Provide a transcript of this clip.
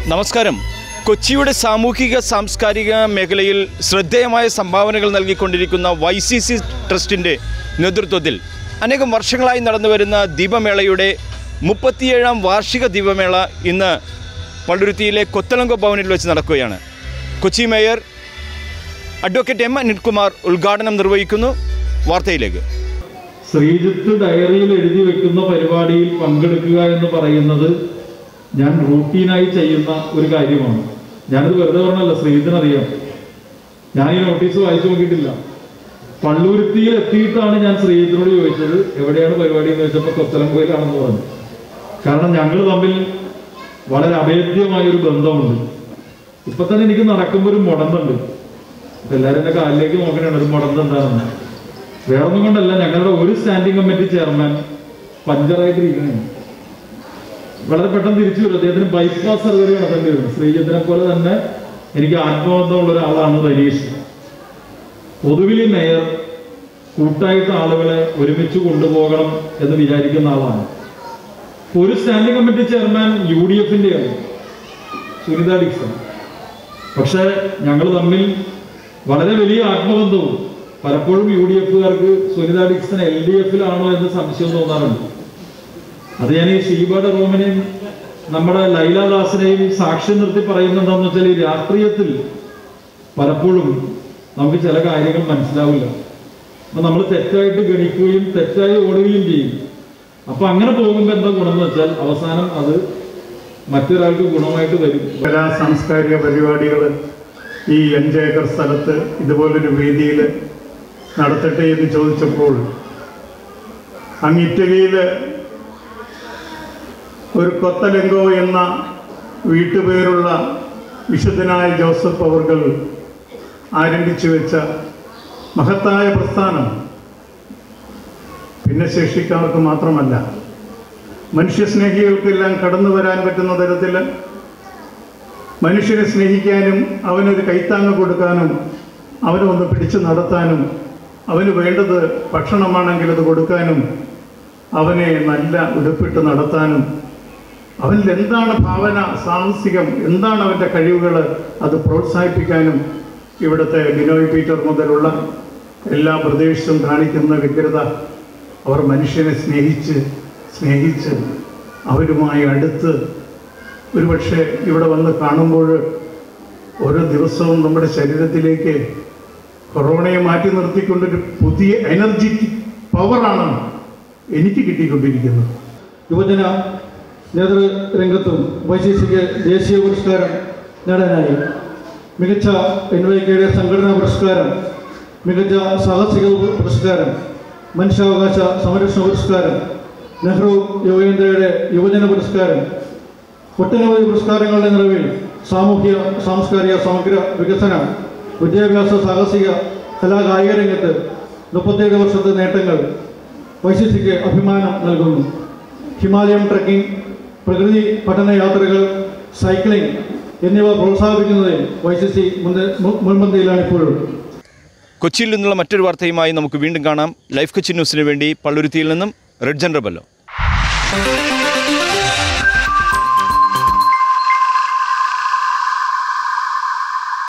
നമസ്കാരം കൊച്ചിയുടെ സാമൂഹിക സാംസ്കാരിക മേഖലയിൽ ശ്രദ്ധേയമായ സംഭാവനകൾ നൽകിക്കൊണ്ടിരിക്കുന്ന വൈ സി സി ട്രസ്റ്റിൻ്റെ നേതൃത്വത്തിൽ അനേകം വർഷങ്ങളായി നടന്നു വരുന്ന ദീപമേളയുടെ മുപ്പത്തിയേഴാം വാർഷിക ദീപമേള ഇന്ന് പള്ളുരുത്തിയിലെ കൊത്തലങ്ക ഭവനിൽ വെച്ച് നടക്കുകയാണ് Kochi mayor advocate M Anilkumar ഉദ്ഘാടനം നിർവഹിക്കുന്നു വാർത്തയിലേക്ക് ശ്രീജിത്ത് ഡയറിയിൽ എഴുതി വെക്കുന്ന പരിപാടിയിൽ പങ്കെടുക്കുക എന്ന് പറയുന്നത് ഞാൻ റൂട്ടീനായി ചെയ്യുന്ന ഒരു കാര്യമാണ് ഞാനത് വെറുതെ പറഞ്ഞല്ല ശ്രീജിത്തിനറിയാം ഞാൻ ഈ നോട്ടീസ് വായിച്ചു നോക്കിയിട്ടില്ല പള്ളൂരുത്തിയിൽ എത്തിയിട്ടാണ് ഞാൻ ശ്രീജിത്തിനോട് ചോദിച്ചത് എവിടെയാണ് പരിപാടി എന്ന് വെച്ചപ്പോൾ കൊത്തലംകോയിലാണെന്ന് പറഞ്ഞു കാരണം ഞങ്ങൾ തമ്മിൽ വളരെ അഭേദ്യമായ ഒരു ബന്ധമുണ്ട് ഇപ്പൊ തന്നെ എനിക്ക് നടക്കുമ്പോൾ ഒരു മുടന്തുണ്ട് അപ്പൊ എല്ലാവരും എന്റെ കാലിലേക്ക് നോക്കണേണ് ഒരു മുടന്ത് എന്താണെന്ന് വേറൊന്നും കൊണ്ടല്ല ഞങ്ങളുടെ ഒരു സ്റ്റാൻഡിംഗ് കമ്മിറ്റി ചെയർമാൻ പഞ്ചറായിട്ടിരിക്കണേ വളരെ പെട്ടെന്ന് തിരിച്ചു വരും അദ്ദേഹത്തിന് ബൈപ്പാസ് സർജറി നടത്തേണ്ടി വരും ശ്രീജിത്തിനെ പോലെ തന്നെ എനിക്ക് ആത്മബന്ധമുള്ള ഒരാളാണ് രനീഷ് പൊതുവിൽ ഈ മേയർ കൂട്ടായിട്ട് ആളുകളെ ഒരുമിച്ച് കൊണ്ടുപോകണം എന്ന് വിചാരിക്കുന്ന ആളാണ് ഒരു standing committee chairman U D എഫിന്റെയാണ് സുനിത ഡിക്സൺ പക്ഷേ ഞങ്ങൾ തമ്മിൽ വളരെ വലിയ ആത്മബന്ധവും പലപ്പോഴും യു ഡി എഫുകാർക്ക് സുനിത ഡിക്സൺ എൽ ഡി എഫിലാണോ എന്ന് സംശയം തോന്നാറുണ്ട് അത് ഞാൻ ഈ ഷീബയുടെ റൂമിനെയും നമ്മുടെ ലൈല ദാസിനെയും സാക്ഷ്യം നിർത്തി പറയുന്നത് എന്താണെന്ന് വെച്ചാൽ ഈ രാഷ്ട്രീയത്തിൽ പലപ്പോഴും നമുക്ക് ചില കാര്യങ്ങൾ മനസ്സിലാവില്ല അപ്പൊ നമ്മൾ തെറ്റായിട്ട് ഗണിക്കുകയും തെറ്റായി ഓടുകയും ചെയ്യും അപ്പൊ അങ്ങനെ പോകുമ്പോൾ എന്താ ഗുണം എന്ന് വെച്ചാൽ അവസാനം അത് മറ്റൊരാൾക്ക് ഗുണമായിട്ട് വരും കലാ സാംസ്കാരിക പരിപാടികൾ ഈ അഞ്ച് ഏക്കർ സ്ഥലത്ത് ഇതുപോലൊരു വേദിയിൽ നടത്തട്ടെ എന്ന് ചോദിച്ചപ്പോൾ അങ്ങ് ഇറ്റലിയിൽ ഒരു കൊത്തലെങ്കോ എന്ന വീട്ടുപേരുള്ള വിശുദ്ധനായ ജോസഫ് അവർകൾ ആരംഭിച്ചു വെച്ച മഹത്തായ പ്രസ്ഥാനം ഭിന്നശേഷിക്കാർക്ക് മാത്രമല്ല മനുഷ്യസ്നേഹികൾക്കെല്ലാം കടന്നു വരാൻ പറ്റുന്ന തരത്തിൽ മനുഷ്യനെ സ്നേഹിക്കാനും അവനൊരു കൈത്താങ്ങ് കൊടുക്കാനും അവനെ ഒന്ന് പിടിച്ചു നടത്താനും അവന് വേണ്ടത് ഭക്ഷണമാണെങ്കിൽ അത് കൊടുക്കാനും അവനെ നല്ല ഉടുപ്പിട്ട് നടത്താനും അവനിൽ എന്താണ് ഭാവന സാഹസികം എന്താണ് അവൻ്റെ കഴിവുകൾ അത് പ്രോത്സാഹിപ്പിക്കാനും ഇവിടുത്തെ ബിനോയ് പീറ്റർ മുതലുള്ള എല്ലാ പ്രദേശത്തും കാണിക്കുന്ന വ്യഗ്രത അവർ മനുഷ്യനെ സ്നേഹിച്ച് സ്നേഹിച്ച് അവരുമായി അടുത്ത് ഒരുപക്ഷെ ഇവിടെ വന്ന് കാണുമ്പോൾ ഓരോ ദിവസവും നമ്മുടെ ശരീരത്തിലേക്ക് കൊറോണയെ മാറ്റി നിർത്തിക്കൊണ്ടൊരു പുതിയ എനർജറ്റിക് പവറാണ് എനിക്ക് കിട്ടിക്കൊണ്ടിരിക്കുന്നത് യുവജന നേതൃരംഗത്തും വൈ സി സിക്ക് ദേശീയ പുരസ്കാരം നേടാനായി മികച്ച എൻ വൈ കെയുടെ സംഘടനാ പുരസ്കാരം മികച്ച സാഹസിക പുരസ്കാരം മനുഷ്യാവകാശ സംരക്ഷണ പുരസ്കാരം നെഹ്റു യുവകേന്ദ്രയുടെ യുവജന പുരസ്കാരം ഒട്ടനവധി പുരസ്കാരങ്ങളുടെ നിലവിൽ സാമൂഹ്യ സാംസ്കാരിക സമഗ്ര വികസനം വിദ്യാഭ്യാസ സാഹസിക കലാകായിക രംഗത്ത് മുപ്പത്തേഴ് വർഷത്തെ നേട്ടങ്ങൾ വൈ സി സിക്ക് അഭിമാനം നൽകുന്നു ഹിമാലയം ട്രക്കിംഗ് പ്രകൃതി പഠന യാത്രകൾ സൈക്ലിംഗ് എന്നിവ പ്രോത്സാഹിപ്പിക്കുന്നതിൽ വൈ സി സി മുൻപന്തിയിലാണ് ഇപ്പോഴും കൊച്ചിയിൽ നിന്നുള്ള മറ്റൊരു വാർത്തയുമായി നമുക്ക് വീണ്ടും കാണാം ലൈഫ് കൊച്ചി ന്യൂസിന് വേണ്ടി പള്ളുരുത്തിയിൽ നിന്നും റെഡ് ജനറബല്ലോ